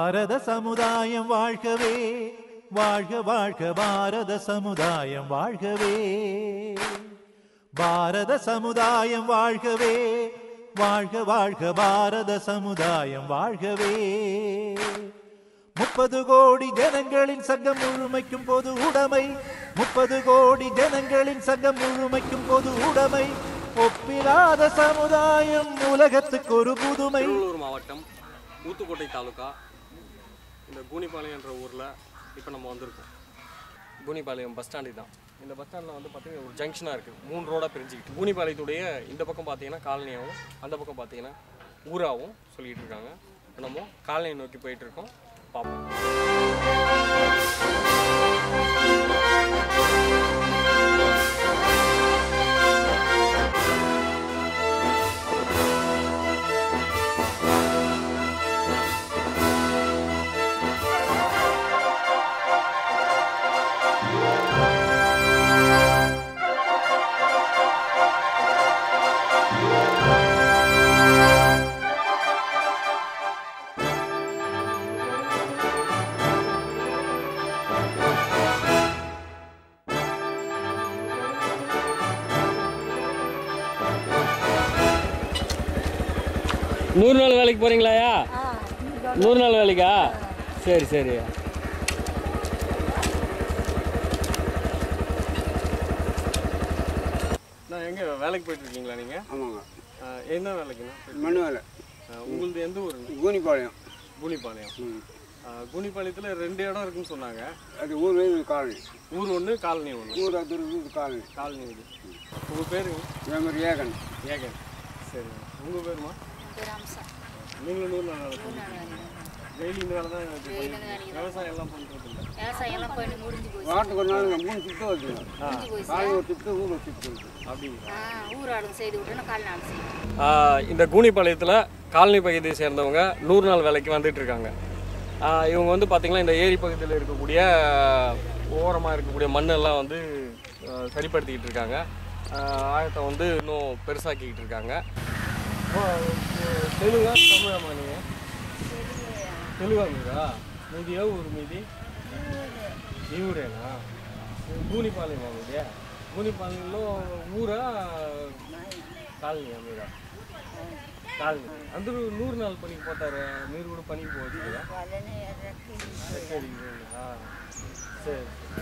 பாரத சமுதாயம் வாழ்கவே வாழ்க வாழ்க பாரத சமுதாயம் வாழ்கவே பாரத சமுதாயம் வாழ்கவே வாழ்க வாழ்க பாரத சமுதாயம் வாழ்கவே முப்பது கோடி ஜனங்களின் சங்கம் முழுமைக்கும் பொது உடைமை முப்பது கோடி ஜனங்களின் சங்கம் முழுமைக்கும் பொது உடைமை ஒப்பிலாத சமுதாயம் உலகத்துக்கு ஒரு புதுமை திருவள்ளூர் மாவட்டம் ஊத்துக்கோட்டை தாலுகா இந்த கூனிப்பாளையம் என்ற ஊரில் இப்போ நம்ம வந்திருக்கோம் கூனிப்பாளையம் பஸ் ஸ்டாண்டு தான் இந்த பஸ் ஸ்டாண்டில் வந்து பார்த்தீங்கன்னா ஒரு ஜங்ஷனாக இருக்குது மூணு ரோடாக பிரிஞ்சுக்கிட்டு கூனிப்பாளையத்துடைய இந்த பக்கம் பார்த்தீங்கன்னா காலனியாகவும் அந்த பக்கம் பார்த்தீங்கன்னா ஊராகவும் சொல்லிட்டு இருக்காங்க இப்ப நம்ம காலனியை நோக்கி போயிட்டு இருக்கோம் பார்ப்போம் நூறு நாள் வேலைக்கு போகிறீங்களாயா நூறு நாள் வேலைக்கா சரி சரி நான் எங்கே வேலைக்கு போயிட்டு இருக்கீங்களா நீங்கள் ஆமாங்க என்ன வேலைக்குண்ணா மண் வேலை உங்களது எந்த ஊருங்க கூனிப்பாளையம் கூனிப்பாளையம் ம். கூனிப்பாளையத்தில் ரெண்டு இடம் இருக்குன்னு சொன்னாங்க அது ஊர் வேறு காலனி ஊர் ஒன்று காலனி ஒன்று ஊர் அது இது காலனி காலனி இது உங்கள் பேருங்க இதே மாதிரி ஏகன் ஏகன் சரிங்க உங்கள் பேருமா நீங்களும் நூறு நாள் வேலை பண்ணுறீங்க டெய்லி இந்த வேலை தான் இது பண்ணிட்டு- விவசாயம் எல்லாம் பண்ணுறது இல்லை விவசாயம் எல்லாம் போயிட்டு முடிஞ்சு போச்சு வாரத்துக்கு ஒரு நாள் மூணு சுற்று வருது முடிஞ்சு போச்சு காலை ஒரு சுற்று ஊர் ஒரு சுற்று வருது அப்படிங்களா ஆ, ஊர் ஆளுங்க செய்து விட்டு கால் நாள் செய்யும் ஆஹ் இந்த கூனிப்பாளையத்தில் காலனி பகுதியை சேர்ந்தவங்க நூறு நாள் வேலைக்கு வந்துட்டு இருக்காங்க ஆஹ் இவங்க வந்து பார்த்திங்கன்னா இந்த ஏரி பகுதியில் இருக்கக்கூடிய ஓரமாக இருக்கக்கூடிய மண்ணெல்லாம் வந்து ஆஹ் சரிப்படுத்திக்கிட்டு இருக்காங்க ஆஹ் ஆழத்தை வந்து இன்னும் பெருசாக்கிக்கிட்டு இருக்காங்க தெலுங்கா தமிழாமா நீங்கள் தெலுங்கா మీరా మీది ఏ ఊరు మీది ఈ ఊరేనా గూనిపాలెమా మీది గూనిపాలెంలో ఊరా కాలనీయా మీరా కాలనీ అందరూ నూరు నాలుగు పనికి పోతారు మీరు కూడా పనికి పోవచ్చు కదా ఎక్కడికి పోయినా? సరే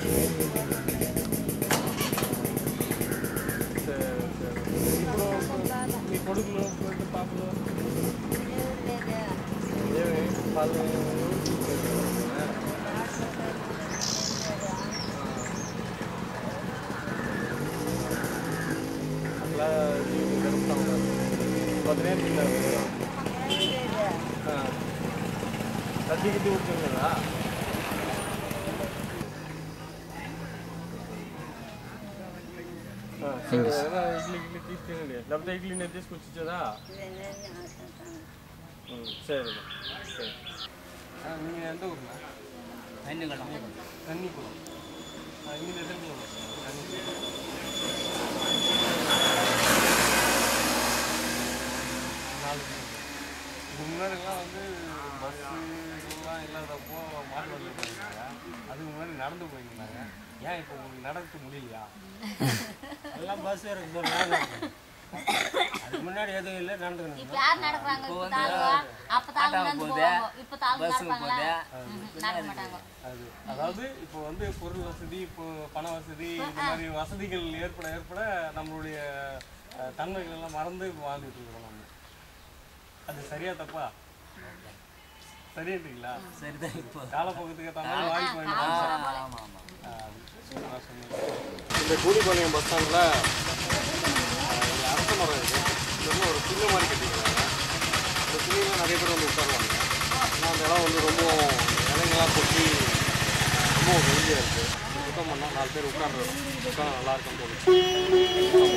సరే సరే ఇప్పుడు మీ కొడుకులు కొడుకు పాపలు ఏమి వాళ్ళు అట్లా జీవితం గడుపుతా ఉన్నారు వదిలేం తిన్నారు తగ్గి గిద్ది ఉంటుంది కదా ఆ, సరే, ఏదైనా ఇడ్లీ ఇడ్లీ తీసుకెళ్ళండి లేకపోతే ఇడ్లీ నేను తీసుకొచ్చి ఇచ్చేదా ఉం, సరే సరే நீங்கள் எந்த ஊர்னா தண்ணிக்குளம் கன்னிக்குளம் இங்கே எத்தனை கிலோமீட்டர் கன்னிக்குளம் நாலு கிலோமீட்டர் இதுக்கு முன்னாடிலாம் வந்து பஸ்ஸு இதெல்லாம் இல்லாதப்போ மாட்டு வண்டியில் போயிருந்தாங்க அதுக்கு முன்னாடி நடந்து போயிருந்தாங்க ஏன் இப்போ உங்களுக்கு நடக்க முடியலையா எல்லாம் பஸ் இருக்கு அதுக்கு முன்னாடி எதுவும் இல்லை நடந்துக்கணும் இப்ப யார் நடக்கிறாங்க இப்ப தாழ்வா அப்ப தாழ்வு நடந்து போவாங்க இப்ப தாழ்வு நடப்பாங்களா ம்ஹும், நடக்க மாட்டாங்க அது அதாவது இப்போ வந்து பொருள் வசதி இப்போ பண வசதி இந்த மாதிரி வசதிகள் ஏற்பட ஏற்பட நம்மளுடைய அஹ், தன்மைகள் எல்லாம் மறந்து வாழ்ந்துட்டு இருக்கோம் நம்ம அது சரியா தப்பா சரியாட்டுங்களா சரிதான் இப்போ காலப்போக்கத்துக்கு ஏற்ற மாதிரி வாய்ப்பு வேணும் ஆமாம் ஆமாம் இந்த கூடிப்பாளையம் பஸ் ஸ்டாண்டில் அரச மரம் இருக்குது இது வந்து ஒரு சின்ன மாதிரி கட்டிக்கிறாங்க இந்த சின்ன நிறைய பேர் வந்து உட்காருவாங்க ஆனால் அந்த இடம் வந்து ரொம்ப இலைங்கெல்லாம் கொட்டி ரொம்ப வெளியாக இருக்குது சுத்தம் பண்ணால் நாலு பேர் உட்கார்றது உட்கார நல்லா இருக்கும்னு தோணுச்சு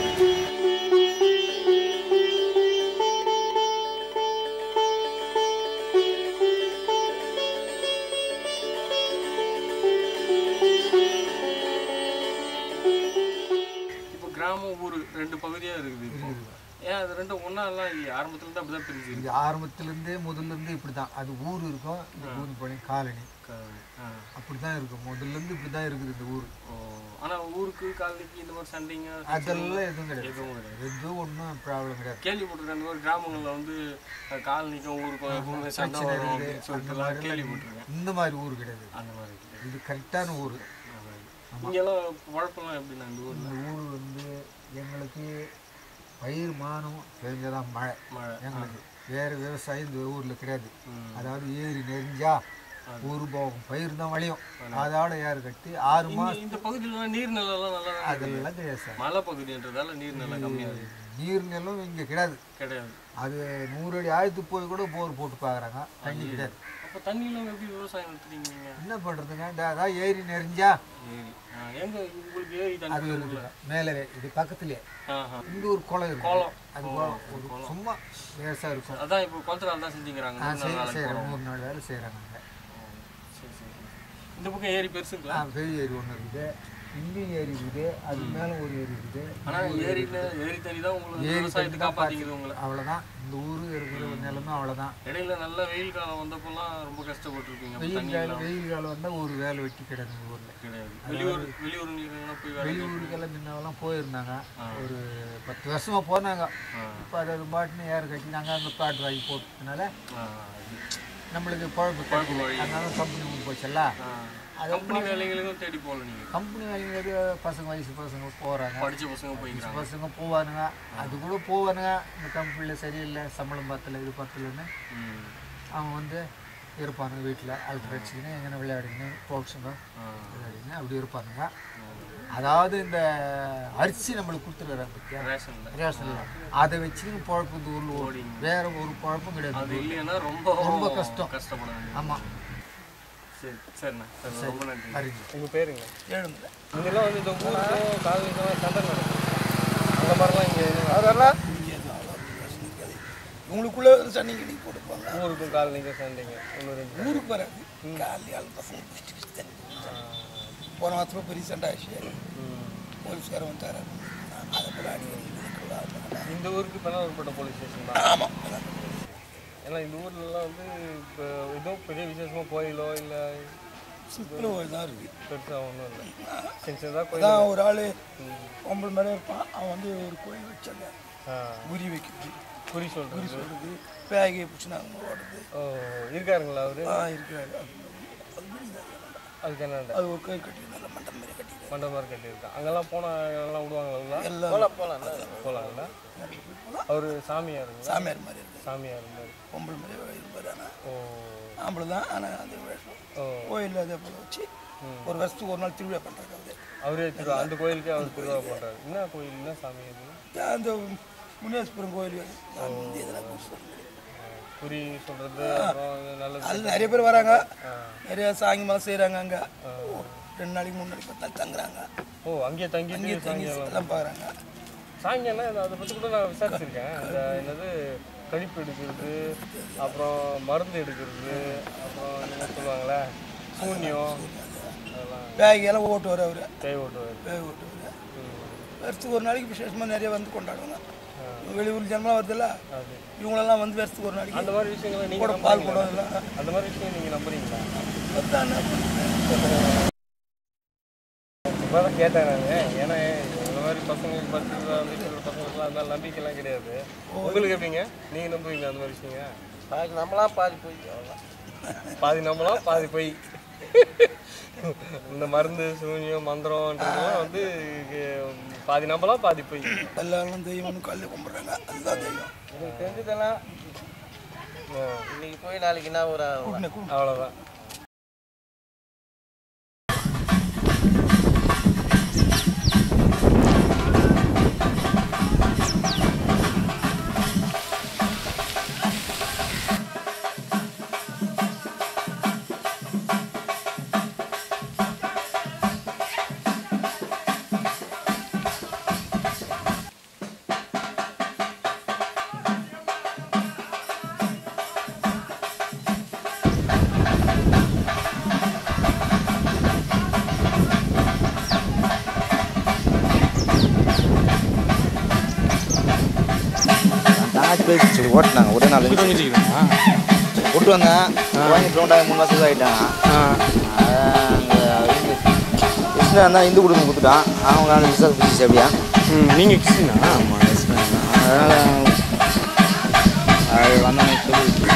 இப்போ கிராமம் ஊர் ரெண்டு பகுதியாக இருக்குது இப்போ ஏன் அது ரெண்டும் ஒன்றா எல்லாம் இல்லையா ஆரம்பத்துல இருந்து அப்படி தான் பிரிஞ்சு இது ஆரம்பத்துலேருந்தே முதல்லேருந்து இப்படி தான் அது ஊர் இருக்கும் இந்த கூனிப்பாளையம் காலனி ஆ அப்படி தான் இருக்கும் முதல்லேருந்து இப்படி தான் இருக்குது இந்த ஊர் ஓ ஆனால் ஊருக்கு காலனிக்கு இந்த மாதிரி சண்டைங்க அதெல்லாம் எதுவும் கிடையாது எதுவும் கிடையாது எதுவும் ஒன்றும் ப்ராப்ளம் கிடையாது கேள்விப்பட்டிருக்கேன் இந்த மாதிரி கிராமங்களில் வந்து அஹ், காலனிக்கும் ஊருக்கும் எப்பவுமே சண்டை வரும் அப்படின்னு சொல்லிட்டு எல்லாம் கேள்விப்பட்டிருக்கேன் இந்த மாதிரி ஊர் கிடையாது அந்த மாதிரி இருக்குது. இது கரெக்டான ஊர் இங்கெல்லாம் குழப்பம்லாம் எப்படின்னா இந்த ஊரில் இந்த ஊர் வந்து எங்களுக்கு பயிர் மானம் தெரிஞ்சதான் மழை மழை எங்களுக்கு வேறு விவசாயம் இந்த ஊரில் கிடையாது அதாவது ஏரி நெறிஞ்சா ஒரு போகும் பயிர் தான் விளையும் அதோட ஏறு கட்டி ஆறு இங்க மாதம் இந்த பகுதியிலலாம் நீர் நிலம்லாம் நல்லா தான் இருக்கு. அதெல்லாம் கிடையாது சார் மலை பகுதின்றதால நீர் நிலம் கம்மியாக இருக்கு நீர் நிலம் இங்கே கிடையாது கிடையாது அது நூறு அடி ஆழத்துக்கு போய் கூட போர் போட்டு பார்க்குறாங்க தண்ணி கிடையாது அப்போ தண்ணியெல்லாம் எப்படி விவசாயம் நடத்துறீங்க நீங்க என்ன பண்ணுறதுங்க இந்த அதான் ஏரி நெறிஞ்சா ஏரி ஆ, எங்க உங்களுக்கு ஏரி அது தண்ணி இருக்குங்க மேலே இது பக்கத்துலேயே ஆஹா இங்க ஒரு குளம் இருக்கு குளம். அது குளம் ஒரு சும்மா லேசாக இருக்கும் அதான் இப்போ குளத்துல தான் செஞ்சுக்கிறாங்க ஆ, நூறு நாள் செய்- வேலைக்கு செய்கிறோம் போறவங்க. நூறு நாள் வேலை செய்கிறாங்க சரி சரி இந்த பக்கம் ஏரி பெருசுங்களா பெரிய ஏரி ஒன்று இருக்குது இங்கேயும் ஏரி இருக்குது அது மேலே ஒரு ஏரி இருக்குது ஆனா ஏரியில ஏரி தண்ணி தான் உங்களுக்கு ஏரி விவசாயத்தை தண்ணி தான் காப்பாத்திக்குது உங்களை அவ்வளோதான் இந்த ஊர் இருக்கிற நிலமே அவ்வளோதான் இடையில நல்ல வெயில் காலம் வந்தப்போலாம் ரொம்ப கஷ்டப்பட்டிருப்பீங்க அப்ப வெயில் தண்ணி காலம் இல்லாம வெயில் காலம் வந்தால் ஒரு வேலை வெட்டி கிடையாது இந்த ஊரில் கிடையாது வெளியூர் வெளியூருங்களுக்கு போய் வேலை வெளியூருக்கெல்லாம் முன்னெல்லாம் போயிருந்தாங்க ஒரு பத்து வருஷமாக போனாங்க ஆ. இப்போ அது பாட்டுன்னு ஏர் கட்டி நாங்கள் அங்கே காட்டு வாங்கி போட்டதுனால ஆ, அது. நம்மளுக்கு குழம்பு கட்டல அதனால கம்பெனி கொண்டு போச்சல்ல ஆ. அது கம்பெனி வேலைகளுக்கும் தேடி போகல நீங்க கம்பெனி வேலைங்கிறது பசங்க வயசு பசங்க போகிறாங்க படிச்ச பசங்க போய்க்கிறாங்க பசங்க போவானுங்க அது கூட போவானுங்க இந்த கம்பெனியில் சரியில்லை சம்பளம் பத்தல இது பத்தலைன்னு ம். அவன் வந்து இருப்பானுங்க வீட்டில் அல்ட்ரு அடிச்சுக்கின்னு எங்கே விளையாடிங்க போக்ஸுங்க ஆ. விளையாடிங்க அப்படி இருப்பானுங்க அதாவது இந்த அரிசி நம்மளுக்கு கொடுத்துருக்குறாங்க பத்தியா ரேஷன்ல ரேஷனில் அதை வச்சுக்கின்னு பொழப்பு இந்த ஊரில் ஓடிங்க வேற ஒரு பொழப்பும் அது கிடையாது இல்லைன்னா ரொம்ப ரொம்ப கஷ்டம். கஷ்டப்பட வேண்டியது ஆமாம் சரி சரிண்ணா சரி ரொம்ப நன்றி அறிஞ்சு உங்கள் பேருங்க எழும்புல முன்னெல்லாம் வந்து இந்த ஊருக்கும் காலனிக்கும் சண்டை நடக்கும் அந்த மாதிரிலாம் இங்கே அதெல்லாம் உங்களுக்குள்ள சண்டை கிணி போட்டுப்பாங்க ஊருக்கும் காலனிக்கும் சண்டைங்க ஒன்று ரெண்டு ஊருக்கு வராது காலையில் ஆள் பசங்க பிடிச்சி பிடிச்சி போன வாரத்தில் பெரிய சண்டை ஆச்சு போலீஸ்காரன் வந்தார் அதை போல அடிக்கடி இந்த ஊருக்கு பெண்ணாவூர்பட்ட போலீஸ் ஸ்டேஷன் தான் ஆமாம் ஏன்னா இந்த ஊர்லலாம் வந்து இப்போ ஏதோ பெரிய விசேஷமாக கோயிலோ இல்லை சிம்பிள் ஒரு தான் இருக்குது பெருசாக ஒன்றும் இல்லை சின்ன சின்னதாக கோயில் அதான் ஒரு ஆள் பொம்பளை மேலே இருப்பான் அவன் வந்து ஒரு கோயில் வச்சாங்க ஆ, குறி வைக்கிறது குறி சொல்கிறது சொல்கிறது பேகையை பிடிச்சி நாங்கள் ஓடுறது ஓ இருக்காருங்களா அவரு ஆ இருக்கிறாரு அது அதுக்கு என்னண்டா அது ஒரு கோயில் கட்டி நல்ல மண்டம் மாதிரி கட்டி மண்டபம் மாதிரி கட்டியிருக்கான் அங்கெல்லாம் போனால் எல்லாம் விடுவாங்களா எல்லாம் போகலாங்களா அவர் சாமியாருங்களா சாமியார் மாதிரி இருக்குது சாமியார் மாதிரி பொம்பளை மாதிரி இருப்பார் ஆனால் ஓ ஆம்பளை தான் ஆனால் அந்த வேஷம் ஓ கோயிலில் அதே போல் வச்சு ஒரு வருஷத்துக்கு ஒரு நாள் திருவிழா பண்ணுறாங்க அது அவரே திரு அந்த கோயிலுக்கே அவர் திருவிழா பண்ணுறாரு என்ன கோயில் என்ன சாமி அது அந்த முனேஸ்வரம் கோயில் நான் வந்து இதெல்லாம் குறிச்சு சொல்ல முடியாது. குறி சொல்கிறது அப்புறம் இது நல்லது அது நிறைய பேர் வராங்க நிறைய சாங்கி மலை செய்கிறாங்க அங்கே ரெண்டு நாளைக்கு மூணு நாளைக்கு பத்து நாள் தங்குறாங்க ஓ அங்கேயே தங்கிட்டு தங்கி சாயங்காலம் எல்லாம் பார்க்குறாங்க சாயங்காலம் என்ன அதை பற்றி கூட நான் விசாரிச்சிருக்கேன் அந்த என்னது கழிப்பு எடுக்கிறது அப்புறம் மருந்து எடுக்கிறது அப்புறம் என்ன சொல்லுவாங்களே சூன்யம் அதெல்லாம் பேகையெல்லாம் ஓட்டுவார் அவர் கை ஓட்டுவார் பேக ஓட்டுவார் வருஷத்துக்கு ஒரு நாளைக்கு விசேஷமாக நிறைய வந்து கொண்டாடுவாங்க வெளியூர் ஜனமெல்லாம் வருதுல்ல அது இவங்களெல்லாம் வந்து வருஷத்துக்கு ஒரு நாளைக்கு அந்த மாதிரி விஷயங்களை கூட நீங்கள் பால் கூட எல்லாம் அந்த மாதிரி விஷயம் நீங்கள் நம்புறீங்களா பார்த்தா என்ன பண்ணுறது? இப்போ தான் கேட்டேன் நான் ஏன்னா இந்த மாதிரி பசங்களுக்கு பத்து வீட்டில் பசங்களுக்குலாம் அந்த மாதிரி நம்பிக்கைலாம் கிடையாது உங்களுக்கு எப்படிங்க நீங்கள் நம்புவீங்க அந்த மாதிரி விஷயங்க பாதி நம்மளாம் பாதி போய் அவ்வளோதான் பாதி நம்பலாம் பாதி போய் இந்த மருந்து சூன்யம் மந்திரம்ன்றதுலாம் வந்து இங்க பாதி நம்பலாம் பாதி போய் எல்லாரும் தெய்வம்னு கல்ல கும்பிட்றாங்க அதுதான் தெய்வம் எனக்கு தெரிஞ்சதெல்லாம் இன்னைக்கு போய் நாளைக்கு என்ன ஒரு கூட்டின கூ அவ்வளோதான் பேசி ஓட்டினாங்க ஒரே நாள் இப்போ வந்துருக்கீங்களா விட்டு வந்தேன் வாங்கி ரவுண்டாக மூணு மாதத்துக்கு ஆகிட்டாங்க அங்கே கிருஷ்ணா இருந்தால் இந்து குடும்பம் கொடுத்துட்டான் அவங்க நாலு விசா பிடிச்சி அப்படியா ம் நீங்கள் கிறிஸ்டினா ஆமாம் கிருஷ்ணா அதனால் அது வந்தவங்க சொல்லி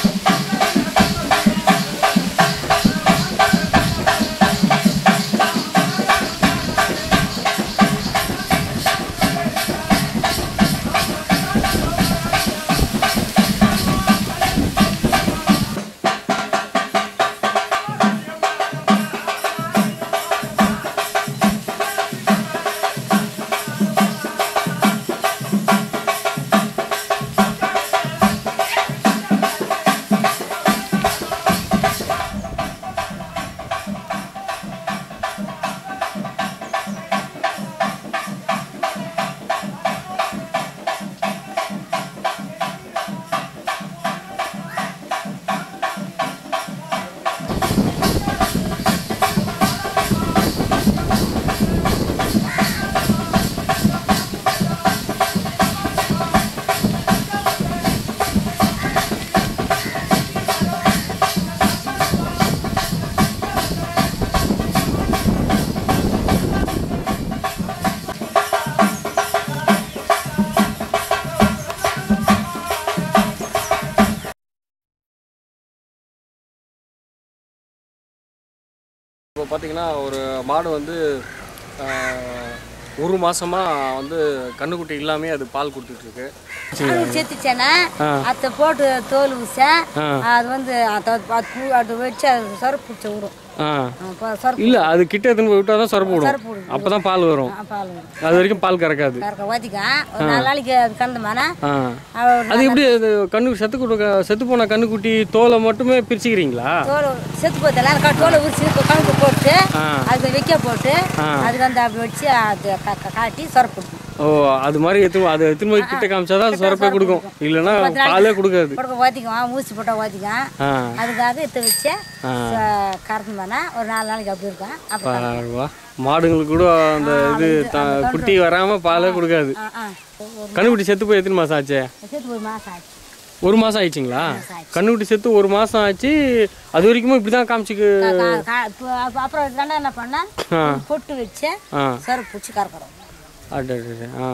இப்போ பார்த்தீங்கன்னா ஒரு மாடு வந்து ஆஹ், ஒரு மாசமா வந்து கண்ணுக்குட்டி இல்லாமே அது பால் கொடுத்துட்டு இருக்கு அது செத்துச்சேன்னா அதை போட்டு தோல் ஊச அது வந்து அதை அது பூ- அது வச்சு அது சொரப்பு பிடிச்ச விடும் ஆ அப்போ சொரப்பு இல்லை அது கிட்ட எடுத்துன்னு போய் விட்டா தான் சொரப்பு சொரப்பு விடும் விடும். அப்போ தான் பால் வரும் ஆ, பால் வரும் அது வரைக்கும் பால் கறக்காது கறக்க ஓதிக்க ஒரு நாலு நாளைக்கு அது கறந்தமானா ஆ ஒரு அது எப்படி அது கண்ணு செத்து கொடுக்க செத்து போன கண்ணுக்குட்டி தோலை மட்டுமே பிரிச்சுக்கிறீங்களா தோல் செத்து போதில்ல அந்த க- தோலை உரிச்சு இப்போ கணக்கு போட்டு ஆ. அதுக்கு வைக்க போட்டு அதுக்கு அந்த அப்படி வச்சு அது க- க- காட்டி சொரப்பு கொடுக்கும் ஓ அது மாதிரி எடுத்து அது எடுத்துன்னு போய் கிட்ட காமிச்சாதான் அது சொரப்பே கொடுக்கும் இல்லைன்னா பத்து நாளைக்கு பாலே கொடுக்காது கொடுக்க ஓதிக்குவான் ஊசி போட்டால் ஓதிக்கான் ஆ அதுக்காக எடுத்து வச்சு கறந்தமானா ஒரு நாலு நாளைக்கு அப்படி இருக்கும் அப்புறம் பாருவா மாடுங்களுக்கு கூட அந்த இது த- குட்டி வராம பாலே கொடுக்காது ஆ ஆ ஒரு கண்ணுக்குட்டி செத்து போய் எத்தனை மாசம் ஆச்சே செத்து ஒரு மாதம் ஆச்சு ஒரு மாசம் ஆயிடுச்சுங்களா கண்ணுக்குட்டி செத்து ஒரு மாசம் ஆச்சு அது வரைக்கும் இப்படிதான் காமிச்சுக்கு கா- கா- கா- இப்போ அப்ப- அப்புறம் ரெண்டா என்ன பண்ணா பொட்டு வச்சு ஆ சரு பிடிச்சி கறக்கிறோம் அடடட, ஆ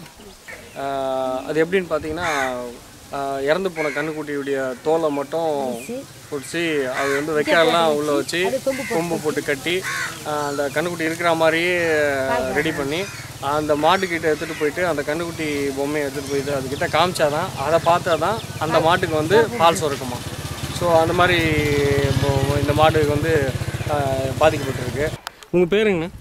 ஆ, அது எப்படின்னு பார்த்தீங்கன்னா ஆ, இறந்து போன கண்ணுக்குட்டியுடைய தோலை மட்டும் பிடிச்சி அது வந்து வைக்காலாம் உள்ளே வச்சு கொம்பு போட்டு கட்டி ஆ, அந்த கண்ணுக்குட்டி இருக்கிற மாதிரியே ரெடி பண்ணி அந்த மாட்டுக்கிட்ட எடுத்துகிட்டு போயிட்டு அந்த கண்ணுக்குட்டி பொம்மையை எடுத்துகிட்டு போயிட்டு அதுக்கிட்ட காமிச்சாதான் அதை பார்த்தா தான் அந்த மாட்டுக்கு வந்து பால் சுரக்குமா ஸோ அந்த மாதிரி இப்போ இந்த மாடுக்கு வந்து ஆ, பாதிக்கப்பட்டிருக்கு உங்கள் பேருங்கண்ணா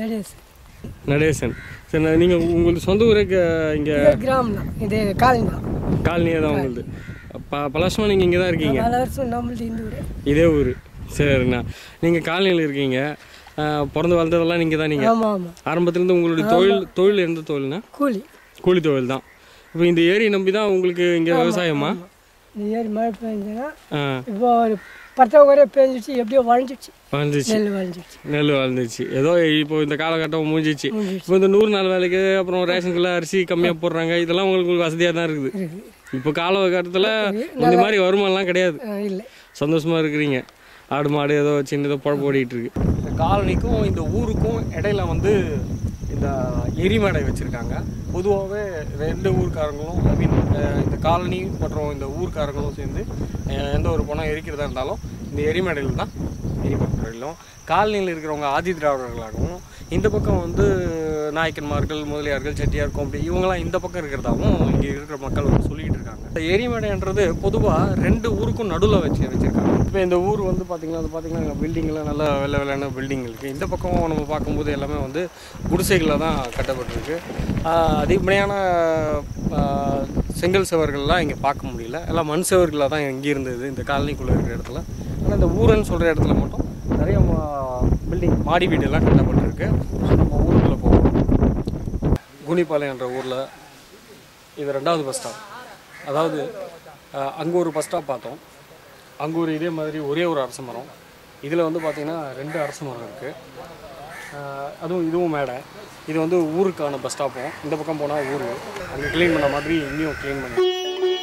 நடேசன் சரி நான் நீங்கள் உங்களுக்கு சொந்த ஊரே இங்கே கிராமம் தான் இது காலனி தான் காலனியே தான் உங்களுது ப பல வருஷமாக நீங்கள் இங்கே தான் இருக்கீங்க பல வருஷம் நம்மள்ட்ட இந்த ஊர் இதே ஊர் சரிண்ணா நீங்கள் காலனியில் இருக்கீங்க ஆஹ், பிறந்து வளர்ந்ததெல்லாம் நீங்கள் தான் நீங்கள் ஆமாம் ஆமாம் ஆரம்பத்துலேருந்து உங்களுடைய தொழில் தொழில் எந்த தொழில்னா கூலி கூலி தொழில் தான் இப்போ இந்த ஏரி நம்பி தான் உங்களுக்கு இங்கே விவசாயமா இந்த ஏரி மழை பெஞ்சதுன்னா ஆ இப்போ ஒரு பற்றாக்குறையே பெஞ்சிச்சு எப்படியோ வளைஞ்சிடுச்சு வளர்ந்துச்சு நெல் வளைஞ்சிடுச்சு நெல் வளர்ந்துச்சு ஏதோ இப்போ இந்த காலகட்டம் மூஞ்சிச்சு இப்போ இந்த நூறு நாள் வேலைக்கு அப்புறம் ரேஷனுக்குள்ள அரிசி கம்மியாக போடுறாங்க இதெல்லாம் உங்களுக்கு வசதியாக தான் இருக்குது இப்போ காலகட்டத்தில் இந்த மாதிரி வருமானம்லாம் கிடையாது இல்லை சந்தோஷமா இருக்கிறீங்க ஆடு மாடு ஏதோ சின்னதோ பழப்பு ஓடிட்டு இருக்கு இந்த காலனிக்கும் இந்த ஊருக்கும் இடையில வந்து இந்த எரிமடை வச்சுருக்காங்க பொதுவாகவே ரெண்டு ஊர்க்காரங்களும் ஐ மீன் இந்த காலனி மற்றும் இந்த ஊர்க்காரங்களும் சேர்ந்து அஹ், எந்த ஒரு பணம் எரிக்கிறதா இருந்தாலும் இந்த எரிமடையில் தான் எரிபொருளும் காலனியில் இருக்கிறவங்க ஆதி திராவிடர்களாகவும் இந்த பக்கம் வந்து நாயக்கன்மார்கள் முதலியார்கள் செட்டியார் கோம்பி இவங்கெல்லாம் இந்த பக்கம் இருக்கிறதாவும் இங்கே இருக்கிற மக்கள் வந்து சொல்லிட்டு இருக்காங்க இந்த எரிமடைன்றது பொதுவாக ரெண்டு ஊருக்கும் நடுவில் வச்சு வச்சுருக்காங்க இப்போ இந்த ஊர் வந்து பார்த்திங்கன்னா அது பார்த்திங்கன்னா பில்டிங்லாம் நல்லா வெள்ளை வெள்ளையான பில்டிங் இருக்குது இந்த பக்கம் நம்ம பார்க்கும்போது எல்லாமே வந்து குடிசைகளில் தான் கட்டப்பட்டிருக்கு ஆஹ் அதிகப்படியான ஆஹ் செங்கல் சுவர்கள்லாம் இங்கே பார்க்க முடியல எல்லாம் மண் சுவர்களாக தான் இங்கே இருந்தது இந்த காலனிக்குள்ளே இருக்கிற இடத்துல ஆனால் இந்த ஊருன்னு சொல்கிற இடத்துல மட்டும் நிறைய பில்டிங் மாடி வீடெல்லாம் கட்டப்பட்டிருக்கு ஸோ நம்ம ஊருக்குள்ளே போவோம் குனிப்பாளையம் என்ற ஊரில் இது ரெண்டாவது பஸ் ஸ்டாப் அதாவது அங்கே ஒரு பஸ் ஸ்டாப் பார்த்தோம் அங்கே ஒரு இதே மாதிரி ஒரே ஒரு அரச மரம் இதில் வந்து பார்த்திங்கன்னா ரெண்டு அரச மரம் இருக்குது அதுவும் இதுவும் மேடை இது வந்து ஊருக்கான பஸ் ஸ்டாப்பும் இந்த பக்கம் போனால் ஊர் அங்கே க்ளீன் பண்ண மாதிரி இங்கேயும் க்ளீன் பண்ணி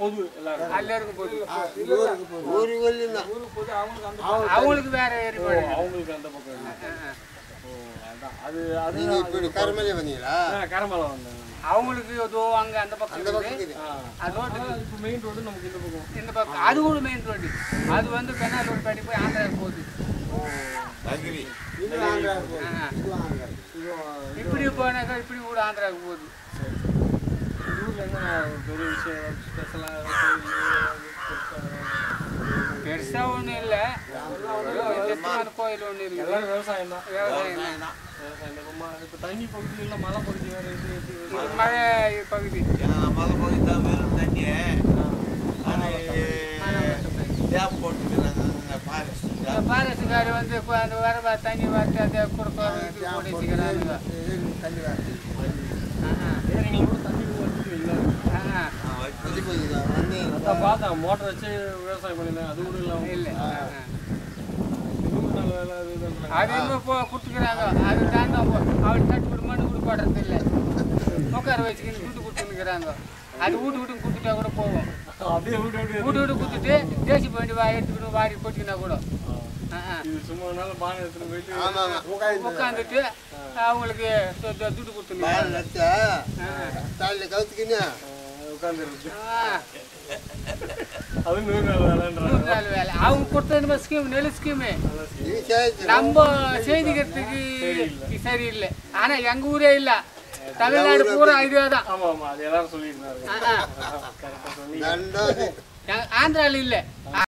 பொது எல்லாரும் எல்லாருக்கும் போகுது ஊருக்கு வரலாம் ஊருக்கு பொது அவங்களுக்கு அந்த அவங்களுக்கு வேற ஏற்பாடு ஓ, அவங்களுக்கு அந்த பக்கம் இல்லை. ஓ அதான் அது அது நீங்க இப்படி கரமலையே வந்தீங்களா கரமலை வந்தேன் அவங்களுக்கு ஏதோ அங்க அந்த பக்கம் அந்த பக்கம் இருக்குது. இருக்குது அது ரோட்டுக்கு இப்போ மெயின் ரோடு நமக்கு இந்த பக்கம் இந்த பக்கம் அது கூட மெயின் ரோடு அது வந்து பெண்ணால் ரோடு படி போய் ஆந்திராவுக்கு போகுது அகிரி இது ஆந்திரா போகுது. ஆ. இது ஆந்திரா இப்படி போனாக்கா இப்படி கூட ஆந்திராவுக்கு போகுது இந்த ஊரில் என்ன ஒரு பெரிய விஷயம் ஸ்பெஷலாக பெருசா ஒண்ணும் இல்ல வித்தியாசமான கோயில் ஒண்ணு இருக்குது எல்லாரும் விவசாயம் தான் விவசாயம் தான். விவசாயம் தான். இப்போ ம- இப்போ தண்ணி பகுதி இல்லை மலை பகுதி வேறு இது இது இது. இது மழை பகுதி மலை போய் தான் வெறும் தண்ணி டேம் போட்டுக்கிறாங்க ஃபாரஸ்ட் இந்த பாரசுக்காரி வந்து இப்போ அந்த வர தண்ணி வரட்டு அதை கொடுக்க இது போட்டு வச்சுக்கிறாங்க தண்ணி வரது ஏரிங்க கூட தண்ணி வந்துட்டு இல்லை ஆ, வச்சு போய் வந்து அதான் பார்த்தேன் மோட்டர் வச்சு விவசாயம் பண்ணிருந்தேன் அது கூட இல்லாமல் இல்லை ஆ, ஆ. நூறு நாள் வேலை அது இதுன்றாங்க. அது இன்னும் இப்போ கொடுத்துக்கிறாங்க அது தாங்க அவள் தட்டு விட்டு மண்ணு கூட போடுறது இல்லை உட்கார வச்சுக்கின்னு குண்டு கொடுத்துருக்குறாங்க அது வீட்டு வீட்டு கொடுத்துட்டா கூட போவோம் அப்படியே விட்டு அப்படியே வீட்டு வீட்டு கொடுத்துட்டு தேசி போயிட்டு வா எடுத்துக்கிட்டு வாரி போட்டுக்கினா கூட ஆ, ஆ. இது சும்மா நாள் பானை எடுத்துட்டு போயிட்டு ஆமாம் ஆமாம் உட்காந்துட்டு அவங்களுக்கு து- து- துட்டு பால் கொடுத்துருக்காங்க நட்டா தாலியில் கவுத்துக்கின்னு உட்காந்துருக்கு அது நூறு நாள் வேலைன்றாங்க நூறு நாள் வேலை அவங்க கொடுத்தது ஸ்கீம் நெல் ஸ்கீமு இது சேர்த்து நம்ம செய்திக்கிறதுக்கு சரியில்லை ஆனா எங்க ஊரே இல்ல தமிழ்நாடு பூரா இதுவே தான் ஆமா ஆமா அது எல்லாரும் சொல்லிட்டு தான் இருக்காங்க ஆ, ஆ. கரெக்டாக சொல்லி நண்டோது எங்க- ஆந்திரால இல்ல